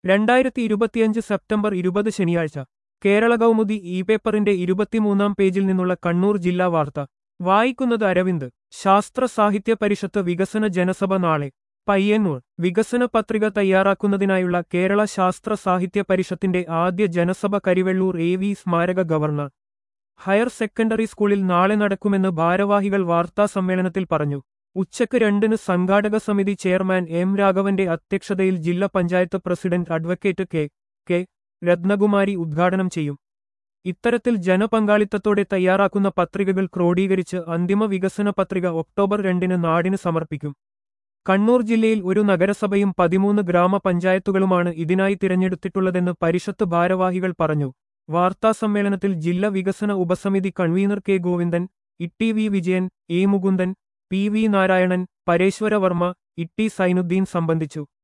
രണ്ടായിരത്തി ഇരുപത്തിയഞ്ച് സെപ്റ്റംബർ ഇരുപത് ശനിയാഴ്ച കേരള കൗമുദി ഇ പേപ്പറിന്റെ ഇരുപത്തിമൂന്നാം പേജിൽ നിന്നുള്ള കണ്ണൂർ ജില്ലാ വാർത്ത വായിക്കുന്നത് അരവിന്ദ് ശാസ്ത്ര സാഹിത്യ പരിഷത്ത് വികസന ജനസഭ നാളെ പയ്യന്നൂർ വികസന പത്രിക തയ്യാറാക്കുന്നതിനായുള്ള കേരള ശാസ്ത്ര സാഹിത്യ പരിഷത്തിന്റെ ആദ്യ ജനസഭ കരിവെള്ളൂർ എ വി സ്മാരക ഗവർണർ ഹയർ സെക്കൻഡറി സ്കൂളിൽ നാളെ നടക്കുമെന്ന് ഭാരവാഹികൾ വാർത്താസമ്മേളനത്തിൽ പറഞ്ഞു ഉച്ചയ്ക്ക് രണ്ടിന് സംഘാടക സമിതി ചെയർമാൻ എം രാഘവന്റെ അധ്യക്ഷതയിൽ ജില്ലാ panchayat president advocate K K Rathnakumari ഉദ്ഘാടനം ചെയ്യും ഇത്തരത്തിൽ ജനപങ്കാളിത്തത്തോടെ തയ്യാറാക്കുന്ന പത്രികകൾ ക്രോഡീകരിച്ച് അന്തിമ വികസന പത്രിക ഒക്ടോബർ രണ്ടിന് നാടിന് സമർപ്പിക്കും കണ്ണൂർ ജില്ലയിൽ ഒരു നഗരസഭയും പതിമൂന്ന് ഗ്രാമപഞ്ചായത്തുകളുമാണ് ഇതിനായി തിരഞ്ഞെടുത്തിട്ടുള്ളതെന്ന് പരിഷത്ത് ഭാരവാഹികൾ പറഞ്ഞു വാർത്താസമ്മേളനത്തിൽ ജില്ലാ വികസന ഉപസമിതി കൺവീനർ കെ ഗോവിന്ദൻ ഇട്ടി V Vijayan A Mukundan P V Narayanan Pareshwaravarma ഇട്ടി സൈനുദ്ദീൻ സംബന്ധിച്ചു